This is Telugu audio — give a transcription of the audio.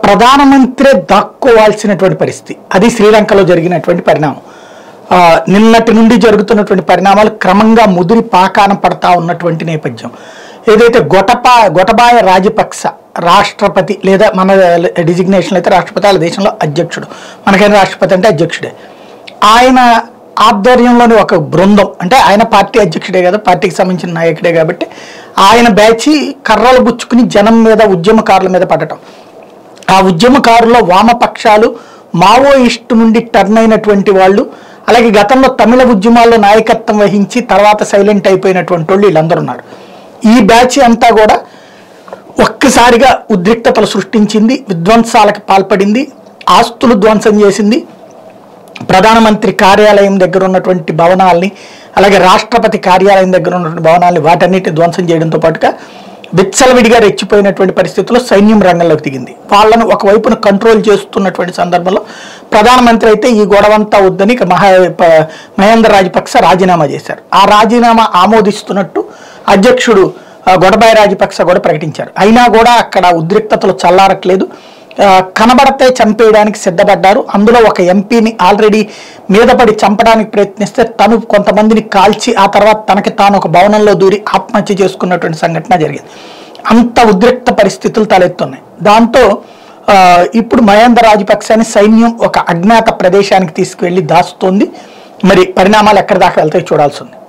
ప్రధానమంత్రే దాక్కోవాల్సినటువంటి పరిస్థితి అది శ్రీలంకలో జరిగినటువంటి పరిణామం ఆ, నిన్నటి నుండి జరుగుతున్నటువంటి పరిణామాలు క్రమంగా ముదిరి పాకాన పడతా ఉన్నటువంటి నేపథ్యం ఏదైతే గొటపా గొటబాయ రాజపక్స రాష్ట్రపతి లేదా మన డిజిగ్నేషన్ అయితే రాష్ట్రపతి వాళ్ళ దేశంలో అధ్యక్షుడు మనకైనా రాష్ట్రపతి అంటే అధ్యక్షుడే ఆయన ఆధ్వర్యంలోని ఒక బృందం అంటే ఆయన పార్టీ అధ్యక్షుడే కదా పార్టీకి సంబంధించిన నాయకుడే కాబట్టి ఆయన బ్యాచి కర్రలు బుచ్చుకుని జనం మీద ఉద్యమకారుల మీద పడటం ఆ ఉద్యమకారుల్లో వామపక్షాలు మావోయిస్ట్ నుండి టర్న్ అయినటువంటి వాళ్ళు అలాగే గతంలో తమిళ ఉద్యమాల్లో నాయకత్వం వహించి తర్వాత సైలెంట్ అయిపోయినటువంటి వాళ్ళు వీళ్ళందరూ ఉన్నారు ఈ బ్యాచ్ అంతా కూడా ఒక్కసారిగా ఉద్రిక్తతలు సృష్టించింది విధ్వంసాలకు పాల్పడింది ఆస్తులు ధ్వంసం చేసింది ప్రధానమంత్రి కార్యాలయం దగ్గర ఉన్నటువంటి భవనాల్ని అలాగే రాష్ట్రపతి కార్యాలయం దగ్గర ఉన్నటువంటి భవనాల్ని వాటన్నిటిని ధ్వంసం చేయడంతో పాటుగా విచ్చలవిడిగా రెచ్చిపోయినటువంటి పరిస్థితుల్లో సైన్యం రంగంలోకి దిగింది వాళ్ళను ఒకవైపున కంట్రోల్ చేస్తున్నటువంటి సందర్భంలో ప్రధానమంత్రి అయితే ఈ గొడవంతా వద్దని ఇక మహా ప- మహేంద్ర రాజపక్స రాజీనామా చేశారు ఆ రాజీనామా ఆమోదిస్తున్నట్టు అధ్యక్షుడు ఆ, గొడబాయ రాజపక్స కూడా ప్రకటించారు అయినా కూడా అక్కడ ఉద్రిక్తతలు చల్లారట్లేదు ఆ, కనబడితే చంపేయడానికి సిద్ధపడ్డారు అందులో ఒక ఎంపీని ఆల్రెడీ మీద పడి చంపడానికి ప్రయత్నిస్తే తను కొంతమందిని కాల్చి ఆ తర్వాత తనకి తాను ఒక భవనంలో దూరి ఆత్మహత్య చేసుకున్నటువంటి సంఘటన జరిగింది అంత ఉద్రిక్త పరిస్థితులు తలెత్తున్నాయి దాంతో ఆ, ఇప్పుడు మహేంద్ర రాజపక్సని సైన్యం ఒక అజ్ఞాత ప్రదేశానికి తీసుకువెళ్లి దాచుతోంది మరి పరిణామాలు ఎక్కడి దాకా వెళ్తాయి చూడాల్సి ఉంది